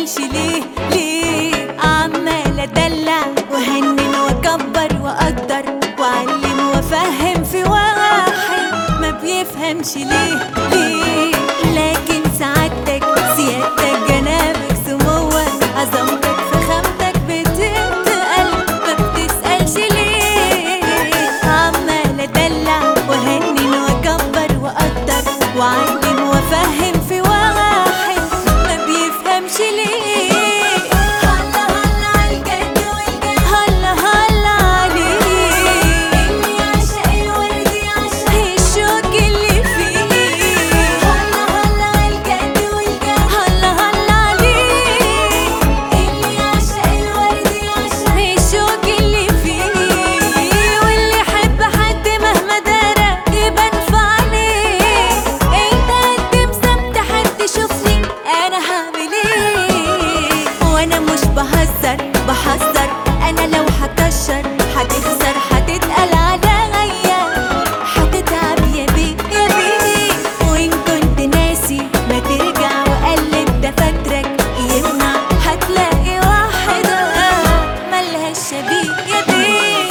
بتسألش ليه ليه عمال ادلع وهنن واكبر واقدر واعلم وافهم في واحد ما بيفهمش ليه ليه لكن سعادتك سيادتك جنابك سموك عظمتك فخامتك بتتقل ما بتسألش ليه عمال ادلع وهنن واكبر واقدر واعلم وافهم في واحد ما بيفهمش ليه هلا هلا عالجد والجد هلا هلا عليه اني عاشق الورد عشان الشوق اللي فيه هلا هلا عالجد والجد هلا هلا عليه اني عاشق الورد عشان الشوق اللي فيه واللي يحب حد مهما دارى يبان في عينيه انت قد مسامت حد شوفني انا هعمل ايه وانا مش بهزر بحذر انا لو هكشر هتخسر هتتقل عليا هتتعب يا بيه يا بيه وان كنت ناسي ما ترجع وقلب دفاترك يمنع هتلاقي واحدة ملهاش شبيه يا بيه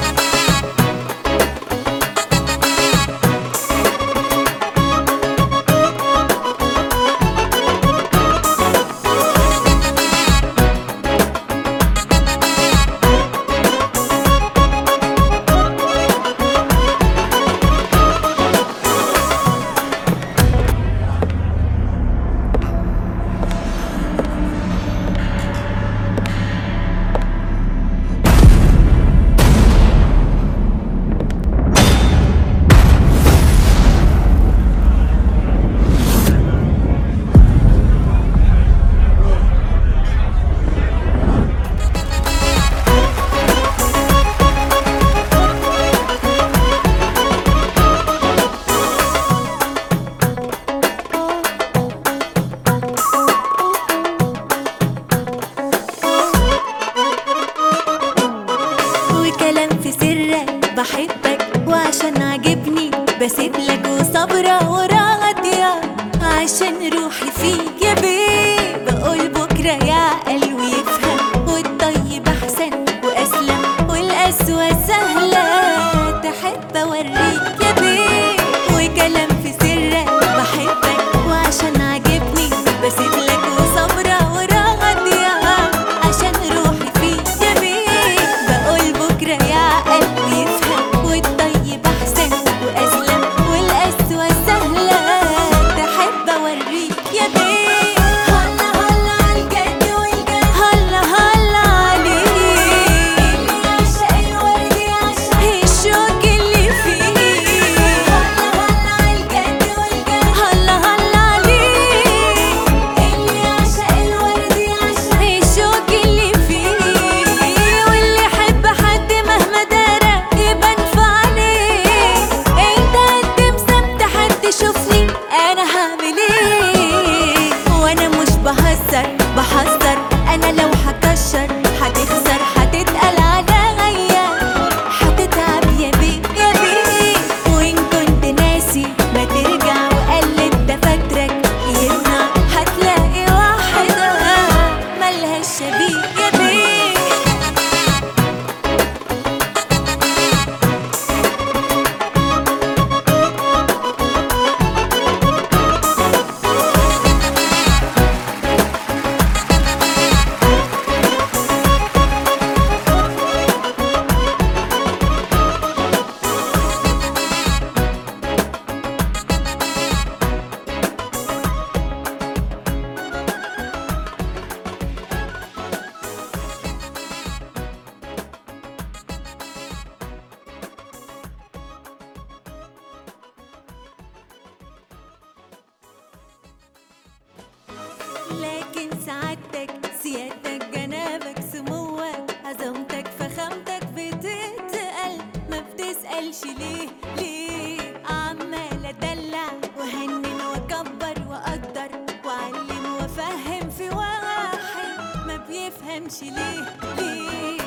وكلام في سرك بحبك وعشان عاجبني بسيب لك وصبرة وراضية عشان روحي فيك يا بيه بقول بكرة يعقل ويفهم والطيب أحسن وأسلم والقسوة سهلة تحب أوريك يا بيه وكلام في سرك بحبك وعشان عاجبني بسيب لك وصبرة وراضية عشان روحي فيك يا بيه بقول بكرة يعقل ويفهم والطيب أحسن وأسلم والقسوة سهلة تحب أوريك يا بيه هلا هلا عالجد والجد هلا هلا عليه اللي عاشق الورد عشان الشوق اللي فيه هلا هلا عالجد والجد هلا هلا عليه اللي عاشق الورد عشان الشوق اللي فيه واللي يحب حد مهما دارى يبان في عينيه انت قد مسامت حد شوفني انا هعمل ايه وانا مش بهزر بحذر انا لو هكشر هتخسر هتتقل عليا هتتعب يا بيه يا بيه وان كنت ناسي ما ترجع وقلب دفاترك يمنع هتلاقي واحدة ملهاش شبيه يا بيه لكن سعادتك سيادتك جنابك سموك عظمتك فخامتك بتتقل ما بتسألش ليه ليه عمال ادلع وهنن واكبر واقدر واعلم وافهم في واحد ما بيفهمش ليه ليه